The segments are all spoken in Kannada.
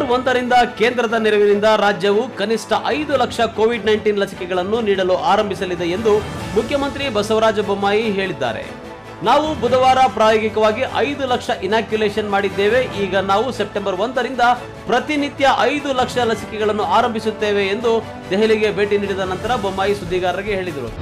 ಸೆಪ್ಟೆಂಬರ್ ಒಂದರಿಂದ ಕೇಂದ್ರದ ನೆರವಿನಿಂದ ರಾಜ್ಯವು ಕನಿಷ್ಠ ಐದು ಲಕ್ಷ ಕೋವಿಡ್ ನೈನ್ಟೀನ್ ಲಸಿಕೆಗಳನ್ನು ನೀಡಲು ಆರಂಭಿಸಲಿದೆ ಎಂದು ಮುಖ್ಯಮಂತ್ರಿ ಬಸವರಾಜ ಬೊಮ್ಮಾಯಿ ಹೇಳಿದ್ದಾರೆ ನಾವು ಬುಧವಾರ ಪ್ರಾಯೋಗಿಕವಾಗಿ ಐದು ಲಕ್ಷ ಇನಾಕ್ಯುಲೇಷನ್ ಮಾಡಿದ್ದೇವೆ ಈಗ ನಾವು ಸೆಪ್ಟೆಂಬರ್ ಒಂದರಿಂದ ಪ್ರತಿನಿತ್ಯ ಐದು ಲಕ್ಷ ಲಸಿಕೆಗಳನ್ನು ಆರಂಭಿಸುತ್ತೇವೆ ಎಂದು ದೆಹಲಿಗೆ ಭೇಟಿ ನೀಡಿದ ನಂತರ ಬೊಮ್ಮಾಯಿ ಸುದ್ದಿಗಾರರಿಗೆ ಹೇಳಿದರು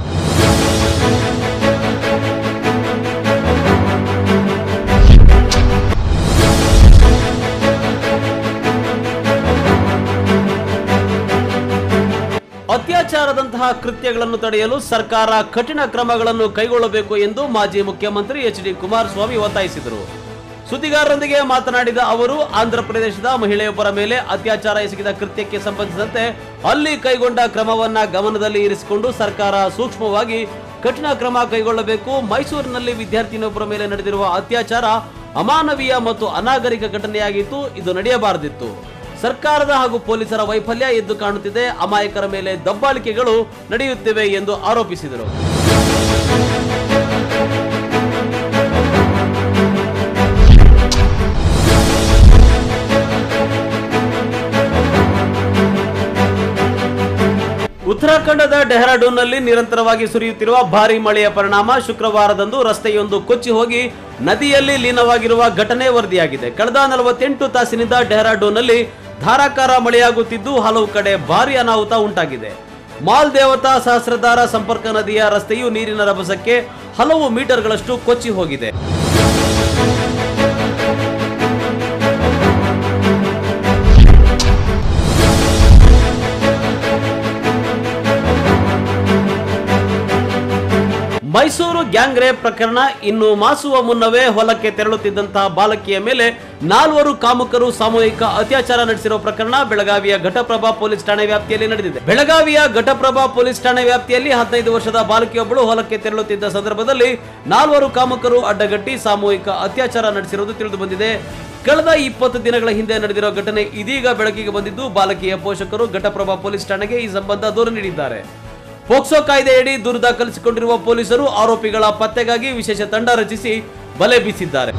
ಅತ್ಯಾಚಾರದಂತಹ ಕೃತ್ಯಗಳನ್ನು ತಡೆಯಲು ಸರ್ಕಾರ ಕಠಿಣ ಕ್ರಮಗಳನ್ನು ಕೈಗೊಳ್ಳಬೇಕು ಎಂದು ಮಾಜಿ ಮುಖ್ಯಮಂತ್ರಿ ಎಚ್ ಡಿ ಕುಮಾರಸ್ವಾಮಿ ಒತ್ತಾಯಿಸಿದರು ಸುದ್ದಿಗಾರರೊಂದಿಗೆ ಮಾತನಾಡಿದ ಅವರು ಆಂಧ್ರ ಪ್ರದೇಶದ ಮಹಿಳೆಯೊಬ್ಬರ ಮೇಲೆ ಅತ್ಯಾಚಾರ ಎಸಗಿದ ಕೃತ್ಯಕ್ಕೆ ಸಂಬಂಧಿಸಿದಂತೆ ಅಲ್ಲಿ ಕೈಗೊಂಡ ಕ್ರಮವನ್ನ ಗಮನದಲ್ಲಿ ಇರಿಸಿಕೊಂಡು ಸರ್ಕಾರ ಸೂಕ್ಷ್ಮವಾಗಿ ಕಠಿಣ ಕ್ರಮ ಕೈಗೊಳ್ಳಬೇಕು ಮೈಸೂರಿನಲ್ಲಿ ವಿದ್ಯಾರ್ಥಿನಿಯೊಬ್ಬರ ಮೇಲೆ ನಡೆದಿರುವ ಅತ್ಯಾಚಾರ ಅಮಾನವೀಯ ಮತ್ತು ಅನಾಗರಿಕ ಘಟನೆಯಾಗಿತ್ತು ಇದು ನಡೆಯಬಾರದಿತ್ತು ಸರ್ಕಾರದ ಹಾಗೂ ಪೊಲೀಸರ ವೈಫಲ್ಯ ಎದ್ದು ಕಾಣುತ್ತಿದೆ ಅಮಾಯಕರ ಮೇಲೆ ದಬ್ಬಾಳಿಕೆಗಳು ನಡೆಯುತ್ತಿವೆ ಎಂದು ಆರೋಪಿಸಿದರು ಉತ್ತರಾಖಂಡದ ಡೆಹ್ರಾಡೂನ್ನಲ್ಲಿ ನಿರಂತರವಾಗಿ ಸುರಿಯುತ್ತಿರುವ ಭಾರಿ ಮಳೆಯ ಪರಿಣಾಮ ಶುಕ್ರವಾರದಂದು ರಸ್ತೆಯೊಂದು ಕೊಚ್ಚಿ ಹೋಗಿ ನದಿಯಲ್ಲಿ ಲೀನವಾಗಿರುವ ಘಟನೆ ವರದಿಯಾಗಿದೆ ಕಳೆದ ನಲವತ್ತೆಂಟು ತಾಸಿನಿಂದ ಡೆಹ್ರಾಡೂನ್ನಲ್ಲಿ ಧಾರಾಕಾರ ಮಳೆಯಾಗುತ್ತಿದ್ದು ಹಲವು ಕಡೆ ಭಾರಿ ಅನಾಹುತ ಉಂಟಾಗಿದೆ ಮಾಲ್ ದೇವತಾ ಸಹಸ್ರಧಾರ ಸಂಪರ್ಕ ನದಿಯ ರಸ್ತೆಯು ನೀರಿನ ರಭಸಕ್ಕೆ ಹಲವು ಮೀಟರ್ಗಳಷ್ಟು ಕೊಚ್ಚಿ ಹೋಗಿದೆ ಮೈಸೂರು ಗ್ಯಾಂಗ್ ರೇಪ್ ಪ್ರಕರಣ ಇನ್ನು ಮಾಸುವ ಮುನ್ನವೇ ಹೊಲಕ್ಕೆ ತೆರಳುತ್ತಿದ್ದಂತಹ ಬಾಲಕಿಯ ಮೇಲೆ ನಾಲ್ವರು ಕಾಮುಕರು ಸಾಮೂಹಿಕ ಅತ್ಯಾಚಾರ ನಡೆಸಿರುವ ಪ್ರಕರಣ ಬೆಳಗಾವಿಯ ಘಟಪ್ರಭಾ ಪೊಲೀಸ್ ಠಾಣೆ ವ್ಯಾಪ್ತಿಯಲ್ಲಿ ನಡೆದಿದೆ ಬೆಳಗಾವಿಯ ಘಟಪ್ರಭಾ ಪೊಲೀಸ್ ಠಾಣೆ ವ್ಯಾಪ್ತಿಯಲ್ಲಿ ಹದಿನೈದು ವರ್ಷದ ಬಾಲಕಿಯೊಬ್ಬಳು ಹೊಲಕ್ಕೆ ತೆರಳುತ್ತಿದ್ದ ಸಂದರ್ಭದಲ್ಲಿ ನಾಲ್ವರು ಕಾಮುಕರು ಅಡ್ಡಗಟ್ಟಿ ಸಾಮೂಹಿಕ ಅತ್ಯಾಚಾರ ನಡೆಸಿರುವುದು ತಿಳಿದು ಬಂದಿದೆ ಕಳೆದ ಇಪ್ಪತ್ತು ದಿನಗಳ ಹಿಂದೆ ನಡೆದಿರುವ ಘಟನೆ ಇದೀಗ ಬೆಳಕಿಗೆ ಬಂದಿದ್ದು ಬಾಲಕಿಯ ಪೋಷಕರು ಘಟಪ್ರಭಾ ಪೊಲೀಸ್ ಠಾಣೆಗೆ ಈ ಸಂಬಂಧ ದೂರು ನೀಡಿದ್ದಾರೆ ಪೋಕ್ಸೋ ಕಾಯ್ದೆಯಡಿ ದೂರು ದಾಖಲಿಸಿಕೊಂಡಿರುವ ಪೊಲೀಸರು ಆರೋಪಿಗಳ ಪತ್ತೆಗಾಗಿ ವಿಶೇಷ ತಂಡ ರಚಿಸಿ ಬಲೆ ಬೀಸಿದ್ದಾರೆ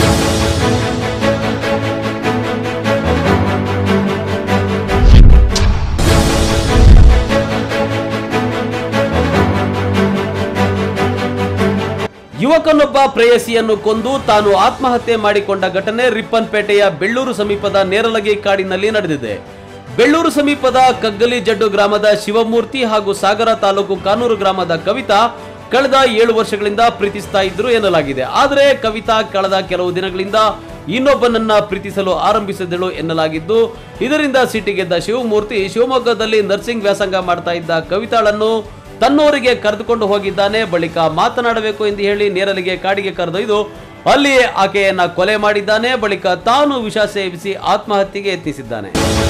ಯುವಕನೊಬ್ಬ ಪ್ರೇಯಸಿಯನ್ನು ಕೊಂದು ತಾನು ಆತ್ಮಹತ್ಯೆ ಮಾಡಿಕೊಂಡ ಘಟನೆ ರಿಪ್ಪನ್ಪೇಟೆಯ ಬೆಳ್ಳೂರು ಸಮೀಪದ ನೇರಲಗಿ ಕಾಡಿನಲ್ಲಿ ನಡೆದಿದೆ ಬೆಳ್ಳೂರು ಸಮೀಪದ ಕಗ್ಗಲಿ ಜಡ್ಡು ಗ್ರಾಮದ ಶಿವಮೂರ್ತಿ ಹಾಗೂ ಸಾಗರ ತಾಲೂಕು ಕಾನೂರು ಗ್ರಾಮದ ಕವಿತಾ ಕಳೆದ ಏಳು ವರ್ಷಗಳಿಂದ ಪ್ರೀತಿಸ್ತಾ ಇದ್ರು ಎನ್ನಲಾಗಿದೆ ಆದರೆ ಕವಿತಾ ಕಳೆದ ಕೆಲವು ದಿನಗಳಿಂದ ಇನ್ನೊಬ್ಬನನ್ನ ಪ್ರೀತಿಸಲು ಆರಂಭಿಸಿದಳು ಎನ್ನಲಾಗಿದ್ದು ಇದರಿಂದ ಸಿಟ್ಟಿಗೆದ್ದ ಶಿವಮೂರ್ತಿ ಶಿವಮೊಗ್ಗದಲ್ಲಿ ನರ್ಸಿಂಗ್ ವ್ಯಾಸಂಗ ಮಾಡ್ತಾ ಇದ್ದ ಕವಿತಾಳನ್ನು ತನ್ನೂರಿಗೆ ಕರೆದುಕೊಂಡು ಹೋಗಿದ್ದಾನೆ ಬಳಿಕ ಮಾತನಾಡಬೇಕು ಎಂದು ಹೇಳಿ ನೇರಲಿಗೆ ಕಾಡಿಗೆ ಕರೆದೊಯ್ದು ಅಲ್ಲಿಯೇ ಆಕೆಯನ್ನ ಕೊಲೆ ಮಾಡಿದ್ದಾನೆ ಬಳಿಕ ತಾನು ವಿಷ ಸೇವಿಸಿ ಆತ್ಮಹತ್ಯೆಗೆ ಯತ್ನಿಸಿದ್ದಾನೆ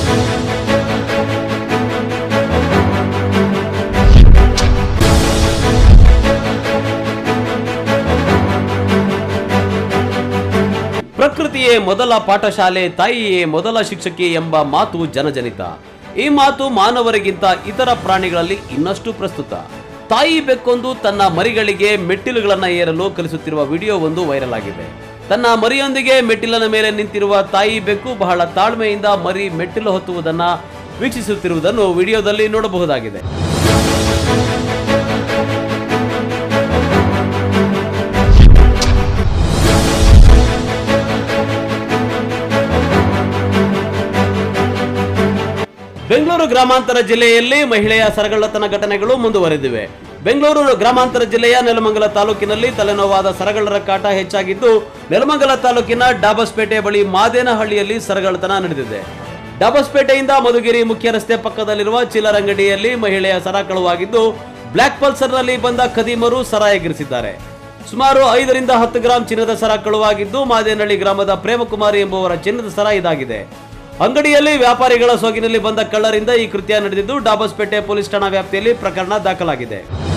ಪ್ರಕೃತಿಯೇ ಮೊದಲ ಪಾಠಶಾಲೆ ತಾಯಿಯೇ ಮೊದಲ ಶಿಕ್ಷಕಿ ಎಂಬ ಮಾತು ಜನಜನಿತ ಈ ಮಾತು ಮಾನವರಿಗಿಂತ ಇತರ ಪ್ರಾಣಿಗಳಲ್ಲಿ ಇನ್ನಷ್ಟು ಪ್ರಸ್ತುತ ತಾಯಿ ಬೆಕ್ಕೊಂದು ತನ್ನ ಮರಿಗಳಿಗೆ ಮೆಟ್ಟಿಲುಗಳನ್ನು ಏರಲು ಕಲಿಸುತ್ತಿರುವ ವಿಡಿಯೋ ಒಂದು ವೈರಲ್ ಆಗಿದೆ ತನ್ನ ಮರಿಯೊಂದಿಗೆ ಮೆಟ್ಟಿಲಿನ ಮೇಲೆ ನಿಂತಿರುವ ತಾಯಿ ಬೆಕ್ಕು ಬಹಳ ತಾಳ್ಮೆಯಿಂದ ಮರಿ ಮೆಟ್ಟಿಲು ಹೊತ್ತುವುದನ್ನ ವೀಕ್ಷಿಸುತ್ತಿರುವುದನ್ನು ವಿಡಿಯೋದಲ್ಲಿ ನೋಡಬಹುದಾಗಿದೆ ಬೆಂಗಳೂರು ಗ್ರಾಮಾಂತರ ಜಿಲ್ಲೆಯಲ್ಲಿ ಮಹಿಳೆಯ ಸರಗಳ್ಳತನ ಘಟನೆಗಳು ಮುಂದುವರೆದಿವೆ ಬೆಂಗಳೂರು ಗ್ರಾಮಾಂತರ ಜಿಲ್ಲೆಯ ನೆಲಮಂಗಲ ತಾಲೂಕಿನಲ್ಲಿ ತಲೆನೋವಾದ ಸರಗಳ್ಳರ ಕಾಟ ಹೆಚ್ಚಾಗಿದ್ದು ನೆಲಮಂಗಲ ತಾಲೂಕಿನ ಡಾಬಸ್ಪೇಟೆ ಬಳಿ ಮಾದೇನಹಳ್ಳಿಯಲ್ಲಿ ಸರಗಳ್ಳತನ ನಡೆದಿದೆ ಡಾಬಸ್ಪೇಟೆಯಿಂದ ಮಧುಗಿರಿ ಮುಖ್ಯ ರಸ್ತೆ ಪಕ್ಕದಲ್ಲಿರುವ ಚಿಲ್ಲರಂಗಡಿಯಲ್ಲಿ ಮಹಿಳೆಯ ಸರ ಕಳುವಾಗಿದ್ದು ಬ್ಲಾಕ್ ಪಲ್ಸರ್ನಲ್ಲಿ ಬಂದ ಖದೀಮರು ಸರ ಎಗರಿಸಿದ್ದಾರೆ ಸುಮಾರು ಐದರಿಂದ ಹತ್ತು ಗ್ರಾಂ ಚಿನ್ನದ ಸರ ಕಳುವಾಗಿದ್ದು ಮಾದೇನಹಳ್ಳಿ ಗ್ರಾಮದ ಪ್ರೇಮಕುಮಾರಿ ಎಂಬುವರ ಚಿನ್ನದ ಸರ ಇದಾಗಿದೆ ಅಂಗಡಿಯಲ್ಲಿ ವ್ಯಾಪಾರಿಗಳ ಸೋಗಿನಲ್ಲಿ ಬಂದ ಕಳ್ಳರಿಂದ ಈ ಕೃತ್ಯ ನಡೆದಿದ್ದು ಡಾಬಸ್ಪೇಟೆ ಪೊಲೀಸ್ ಠಾಣಾ ವ್ಯಾಪ್ತಿಯಲ್ಲಿ ಪ್ರಕರಣ ದಾಖಲಾಗಿದೆ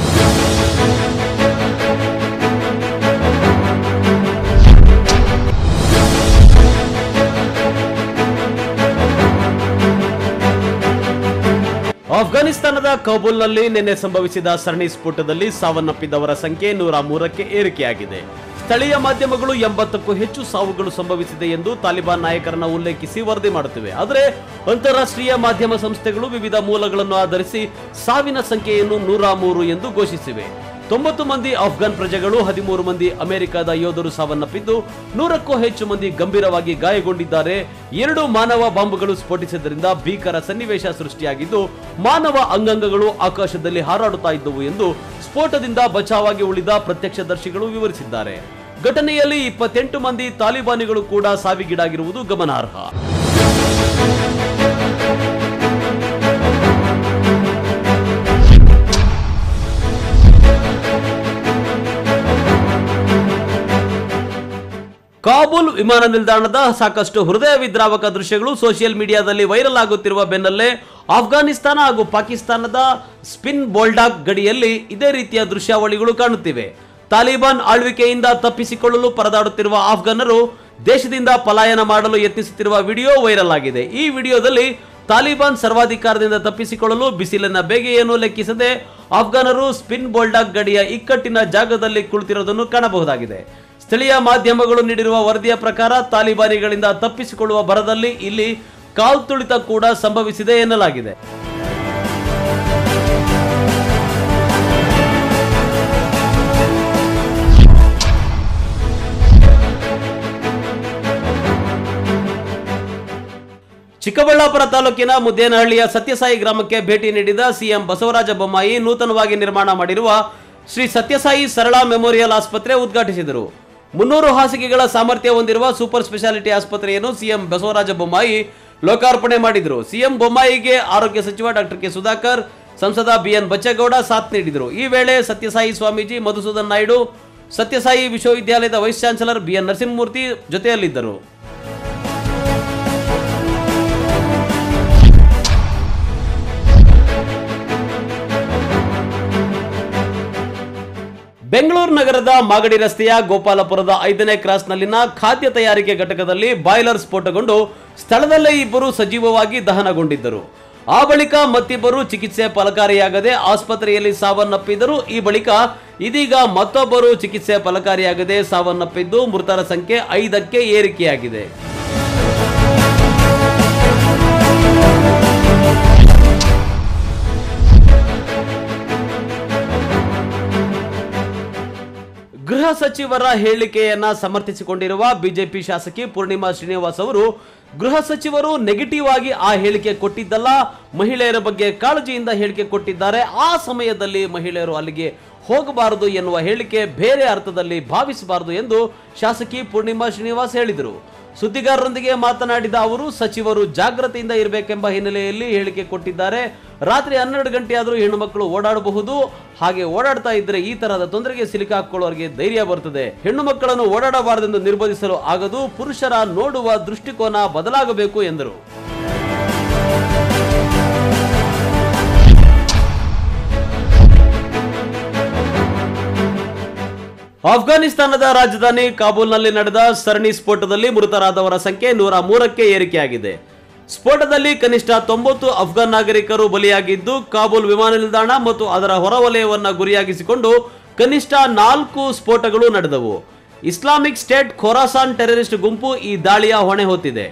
ಅಫ್ಘಾನಿಸ್ತಾನದ ಕೌಬುಲ್ನಲ್ಲಿ ನಿನ್ನೆ ಸಂಭವಿಸಿದ ಸರಣಿ ಸ್ಫೋಟದಲ್ಲಿ ಸಾವನ್ನಪ್ಪಿದವರ ಸಂಖ್ಯೆ ನೂರ ಮೂರಕ್ಕೆ ಏರಿಕೆಯಾಗಿದೆ ಸ್ಥಳೀಯ ಮಾಧ್ಯಮಗಳು ಎಂಬತ್ತಕ್ಕೂ ಹೆಚ್ಚು ಸಾವುಗಳು ಸಂಭವಿಸಿದೆ ಎಂದು ತಾಲಿಬಾನ್ ನಾಯಕರನ್ನ ಉಲ್ಲೇಖಿಸಿ ವರದಿ ಮಾಡುತ್ತಿವೆ ಆದರೆ ಅಂತಾರಾಷ್ಟ್ರೀಯ ಮಾಧ್ಯಮ ಸಂಸ್ಥೆಗಳು ವಿವಿಧ ಮೂಲಗಳನ್ನು ಆಧರಿಸಿ ಸಾವಿನ ಸಂಖ್ಯೆಯನ್ನು ನೂರ ಮೂರು ಎಂದು ಘೋಷಿಸಿವೆ ತೊಂಬತ್ತು ಮಂದಿ ಅಫ್ಘಾನ್ ಪ್ರಜೆಗಳು ಹದಿಮೂರು ಮಂದಿ ಅಮೆರಿಕದ ಯೋಧರು ಸಾವನ್ನಪ್ಪಿದ್ದು ನೂರಕ್ಕೂ ಹೆಚ್ಚು ಮಂದಿ ಗಂಭೀರವಾಗಿ ಗಾಯಗೊಂಡಿದ್ದಾರೆ ಎರಡು ಮಾನವ ಬಾಂಬುಗಳು ಸ್ಫೋಟಿಸಿದ್ದರಿಂದ ಭೀಕರ ಸನ್ನಿವೇಶ ಸೃಷ್ಟಿಯಾಗಿದ್ದು ಮಾನವ ಅಂಗಾಂಗಗಳು ಆಕಾಶದಲ್ಲಿ ಹಾರಾಡುತ್ತಾ ಇದ್ದವು ಎಂದು ಸ್ಫೋಟದಿಂದ ಬಚಾವಾಗಿ ಉಳಿದ ಪ್ರತ್ಯಕ್ಷದರ್ಶಿಗಳು ವಿವರಿಸಿದ್ದಾರೆ ಘಟನೆಯಲ್ಲಿ ಇಪ್ಪತ್ತೆಂಟು ಮಂದಿ ತಾಲಿಬಾನಿಗಳು ಕೂಡ ಸಾವಿಗೀಡಾಗಿರುವುದು ಗಮನಾರ್ಹ ಕಾಬೂಲ್ ವಿಮಾನ ನಿಲ್ದಾಣದ ಸಾಕಷ್ಟು ಹೃದಯ ವಿದ್ರಾವಕ ದೃಶ್ಯಗಳು ಸೋಷಿಯಲ್ ಮೀಡಿಯಾದಲ್ಲಿ ವೈರಲ್ ಆಗುತ್ತಿರುವ ಬೆನ್ನಲ್ಲೇ ಆಫ್ಘಾನಿಸ್ತಾನ ಹಾಗೂ ಪಾಕಿಸ್ತಾನದ ಸ್ಪಿನ್ ಬೋಲ್ಡಾಕ್ ಗಡಿಯಲ್ಲಿ ಇದೇ ರೀತಿಯ ದೃಶ್ಯಾವಳಿಗಳು ಕಾಣುತ್ತಿವೆ ತಾಲಿಬಾನ್ ಆಳ್ವಿಕೆಯಿಂದ ತಪ್ಪಿಸಿಕೊಳ್ಳಲು ಪರದಾಡುತ್ತಿರುವ ಆಫ್ಘನ್ನರು ದೇಶದಿಂದ ಪಲಾಯನ ಮಾಡಲು ಯತ್ನಿಸುತ್ತಿರುವ ವಿಡಿಯೋ ವೈರಲ್ ಆಗಿದೆ ಈ ವಿಡಿಯೋದಲ್ಲಿ ತಾಲಿಬಾನ್ ಸರ್ವಾಧಿಕಾರದಿಂದ ತಪ್ಪಿಸಿಕೊಳ್ಳಲು ಬಿಸಿಲಿನ ಬೇಗೆಯನ್ನು ಲೆಕ್ಕಿಸದೆ ಆಫ್ಘನರು ಸ್ಪಿನ್ ಬೋಲ್ಡಾಕ್ ಗಡಿಯ ಇಕ್ಕಟ್ಟಿನ ಜಾಗದಲ್ಲಿ ಕುಳಿತಿರುವುದನ್ನು ಕಾಣಬಹುದಾಗಿದೆ ಸ್ಥಳೀಯ ಮಾಧ್ಯಮಗಳು ನೀಡಿರುವ ವರದಿಯ ಪ್ರಕಾರ ತಾಲಿಬಾನಿಗಳಿಂದ ತಪ್ಪಿಸಿಕೊಳ್ಳುವ ಭರದಲ್ಲಿ ಇಲ್ಲಿ ಕಾಲ್ತುಳಿತ ಕೂಡ ಸಂಭವಿಸಿದೆ ಎನ್ನಲಾಗಿದೆ ಚಿಕ್ಕಬಳ್ಳಾಪುರ ತಾಲೂಕಿನ ಮುದ್ದೇನಹಳ್ಳಿಯ ಸತ್ಯಸಾಯಿ ಗ್ರಾಮಕ್ಕೆ ಭೇಟಿ ನೀಡಿದ ಸಿಎಂ ಬಸವರಾಜ ಬೊಮ್ಮಾಯಿ ನೂತನವಾಗಿ ನಿರ್ಮಾಣ ಮಾಡಿರುವ ಶ್ರೀ ಸತ್ಯಸಾಯಿ ಸರಳಾ ಮೆಮೋರಿಯಲ್ ಆಸ್ಪತ್ರೆ ಉದ್ಘಾಟಿಸಿದರು ಮುನ್ನೂರು ಹಾಸಿಗೆಗಳ ಸಾಮರ್ಥ್ಯ ಹೊಂದಿರುವ ಸೂಪರ್ ಸ್ಪೆಷಾಲಿಟಿ ಆಸ್ಪತ್ರೆಯನ್ನು ಸಿಎಂ ಬಸವರಾಜ ಬೊಮ್ಮಾಯಿ ಲೋಕಾರ್ಪಣೆ ಮಾಡಿದರು ಸಿಎಂ ಬೊಮ್ಮಾಯಿಗೆ ಆರೋಗ್ಯ ಸಚಿವ ಡಾಕ್ಟರ್ ಕೆ ಸುಧಾಕರ್ ಸಂಸದ ಬಿಎನ್ ಬಚ್ಚೇಗೌಡ ಸಾಥ್ ನೀಡಿದರು ಈ ವೇಳೆ ಸತ್ಯಸಾಯಿ ಸ್ವಾಮೀಜಿ ಮಧುಸೂದನ್ ನಾಯ್ಡು ಸತ್ಯಸಾಯಿ ವಿಶ್ವವಿದ್ಯಾಲಯದ ವೈಸ್ ಚಾನ್ಸಲರ್ ಬಿಎನ್ ನರಸಿಂಹಮೂರ್ತಿ ಜೊತೆಯಲ್ಲಿದ್ದರು ಬೆಂಗಳೂರು ನಗರದ ಮಾಗಡಿ ರಸ್ತೆಯ ಗೋಪಾಲಪುರದ ಐದನೇ ಕ್ರಾಸ್ನಲ್ಲಿನ ಖಾದ್ಯ ತಯಾರಿಕೆ ಘಟಕದಲ್ಲಿ ಬಾಯ್ಲರ್ ಸ್ಫೋಟಗೊಂಡು ಸ್ಥಳದಲ್ಲೇ ಇಬ್ಬರು ಸಜೀವವಾಗಿ ದಹನಗೊಂಡಿದ್ದರು ಆ ಬಳಿಕ ಮತ್ತಿಬ್ಬರು ಚಿಕಿತ್ಸೆ ಫಲಕಾರಿಯಾಗದೆ ಆಸ್ಪತ್ರೆಯಲ್ಲಿ ಸಾವನ್ನಪ್ಪಿದರು ಈ ಬಳಿಕ ಇದೀಗ ಮತ್ತೊಬ್ಬರು ಚಿಕಿತ್ಸೆ ಫಲಕಾರಿಯಾಗದೆ ಸಾವನ್ನಪ್ಪಿದ್ದು ಮೃತರ ಸಂಖ್ಯೆ ಐದಕ್ಕೆ ಏರಿಕೆಯಾಗಿದೆ ಗೃಹ ಸಚಿವರ ಹೇಳಿಕೆಯನ್ನ ಸಮರ್ಥಿಸಿಕೊಂಡಿರುವ ಬಿಜೆಪಿ ಶಾಸಕಿ ಪೂರ್ಣಿಮಾ ಶ್ರೀನಿವಾಸ್ ಅವರು ಗೃಹ ಸಚಿವರು ನೆಗೆಟಿವ್ ಆಗಿ ಆ ಹೇಳಿಕೆ ಕೊಟ್ಟಿದ್ದಲ್ಲ ಮಹಿಳೆಯರ ಬಗ್ಗೆ ಕಾಳಜಿಯಿಂದ ಹೇಳಿಕೆ ಕೊಟ್ಟಿದ್ದಾರೆ ಆ ಸಮಯದಲ್ಲಿ ಮಹಿಳೆಯರು ಅಲ್ಲಿಗೆ ಹೋಗಬಾರದು ಎನ್ನುವ ಹೇಳಿಕೆ ಬೇರೆ ಅರ್ಥದಲ್ಲಿ ಭಾವಿಸಬಾರದು ಎಂದು ಶಾಸಕಿ ಪೂರ್ಣಿಮಾ ಶ್ರೀನಿವಾಸ್ ಹೇಳಿದರು ಸುದ್ದಿಗಾರರೊಂದಿಗೆ ಮಾತನಾಡಿದ ಅವರು ಸಚಿವರು ಜಾಗ್ರತೆಯಿಂದ ಇರಬೇಕೆಂಬ ಹಿನ್ನೆಲೆಯಲ್ಲಿ ಹೇಳಿಕೆ ಕೊಟ್ಟಿದ್ದಾರೆ ರಾತ್ರಿ ಹನ್ನೆರಡು ಗಂಟೆ ಆದರೂ ಹೆಣ್ಣು ಮಕ್ಕಳು ಓಡಾಡಬಹುದು ಹಾಗೆ ಓಡಾಡ್ತಾ ಇದ್ರೆ ಈ ತರಹದ ತೊಂದರೆಗೆ ಸಿಲುಕಾಕೊಳ್ಳೋರಿಗೆ ಧೈರ್ಯ ಬರ್ತದೆ ಹೆಣ್ಣು ಮಕ್ಕಳನ್ನು ಓಡಾಡಬಾರದೆಂದು ನಿರ್ಬಂಧಿಸಲು ಆಗದು ಪುರುಷರ ನೋಡುವ ದೃಷ್ಟಿಕೋನ ಬದಲಾಗಬೇಕು ಎಂದರು ಆಫ್ಘಾನಿಸ್ತಾನದ ರಾಜಧಾನಿ ಕಾಬೂಲ್ನಲ್ಲಿ ನಡೆದ ಸರಣಿ ಸ್ಫೋಟದಲ್ಲಿ ಮೃತರಾದವರ ಸಂಖ್ಯೆ ನೂರ ಮೂರಕ್ಕೆ ಏರಿಕೆಯಾಗಿದೆ ಸ್ಫೋಟದಲ್ಲಿ ಕನಿಷ್ಠ ತೊಂಬತ್ತು ಅಫ್ಘಾನ್ ನಾಗರಿಕರು ಬಲಿಯಾಗಿದ್ದು ಕಾಬೂಲ್ ವಿಮಾನ ನಿಲ್ದಾಣ ಮತ್ತು ಅದರ ಹೊರವಲಯವನ್ನ ಗುರಿಯಾಗಿಸಿಕೊಂಡು ಕನಿಷ್ಠ ನಾಲ್ಕು ಸ್ಫೋಟಗಳು ನಡೆದವು ಇಸ್ಲಾಮಿಕ್ ಸ್ಟೇಟ್ ಖೊರಾಸಾನ್ ಟೆರರಿಸ್ಟ್ ಗುಂಪು ಈ ದಾಳಿಯ ಹೊಣೆ ಹೊತ್ತಿದೆ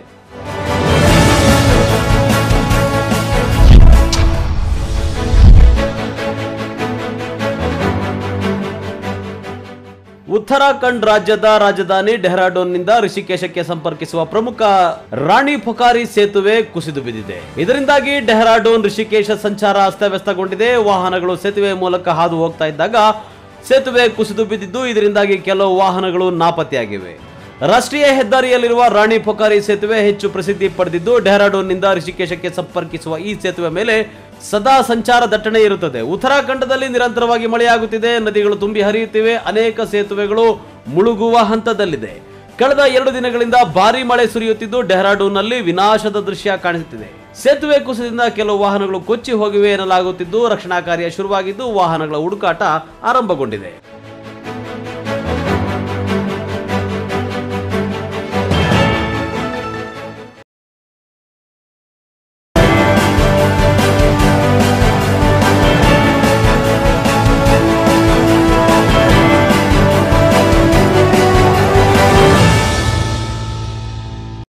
ಉತ್ತರಾಖಂಡ್ ರಾಜ್ಯದ ರಾಜಧಾನಿ ಡೆಹ್ರಾಡೂನ್ನಿಂದ ಋಷಿಕೇಶಕ್ಕೆ ಸಂಪರ್ಕಿಸುವ ಪ್ರಮುಖ ರಾಣಿ ಪೊಖಾರಿ ಸೇತುವೆ ಕುಸಿದು ಬಿದ್ದಿದೆ ಇದರಿಂದಾಗಿ ಡೆಹ್ರಾಡೂನ್ ಋಷಿಕೇಶ ಸಂಚಾರ ಅಸ್ತವ್ಯಸ್ತಗೊಂಡಿದೆ ವಾಹನಗಳು ಸೇತುವೆ ಮೂಲಕ ಹಾದು ಹೋಗ್ತಾ ಇದ್ದಾಗ ಸೇತುವೆ ಕುಸಿದು ಬಿದ್ದಿದ್ದು ಇದರಿಂದಾಗಿ ಕೆಲವು ವಾಹನಗಳು ನಾಪತ್ತೆಯಾಗಿವೆ ರಾಷ್ಟ್ರೀಯ ಹೆದ್ದಾರಿಯಲ್ಲಿರುವ ರಾಣಿ ಪೊಖಾರಿ ಸೇತುವೆ ಹೆಚ್ಚು ಪ್ರಸಿದ್ಧಿ ಪಡೆದಿದ್ದು ಡೆಹ್ರಾಡೂನ್ನಿಂದ ಋಷಿಕೇಶಕ್ಕೆ ಸಂಪರ್ಕಿಸುವ ಈ ಸೇತುವೆ ಮೇಲೆ ಸದಾ ಸಂಚಾರ ದಟ್ಟಣೆ ಇರುತ್ತದೆ ಉತ್ತರಾಖಂಡದಲ್ಲಿ ನಿರಂತರವಾಗಿ ಮಳೆಯಾಗುತ್ತಿದೆ ನದಿಗಳು ತುಂಬಿ ಹರಿಯುತ್ತಿವೆ ಅನೇಕ ಸೇತುವೆಗಳು ಮುಳುಗುವ ಹಂತದಲ್ಲಿದೆ ಕಳೆದ ಎರಡು ದಿನಗಳಿಂದ ಭಾರಿ ಮಳೆ ಸುರಿಯುತ್ತಿದ್ದು ಡೆಹ್ರಾಡೂನ್ನಲ್ಲಿ ವಿನಾಶದ ದೃಶ್ಯ ಕಾಣಿಸುತ್ತಿದೆ ಸೇತುವೆ ಕುಸಿದಿಂದ ಕೆಲವು ವಾಹನಗಳು ಕೊಚ್ಚಿ ಹೋಗಿವೆ ಎನ್ನಲಾಗುತ್ತಿದ್ದು ರಕ್ಷಣಾ ಕಾರ್ಯ ಶುರುವಾಗಿದ್ದು ವಾಹನಗಳ ಹುಡುಕಾಟ ಆರಂಭಗೊಂಡಿದೆ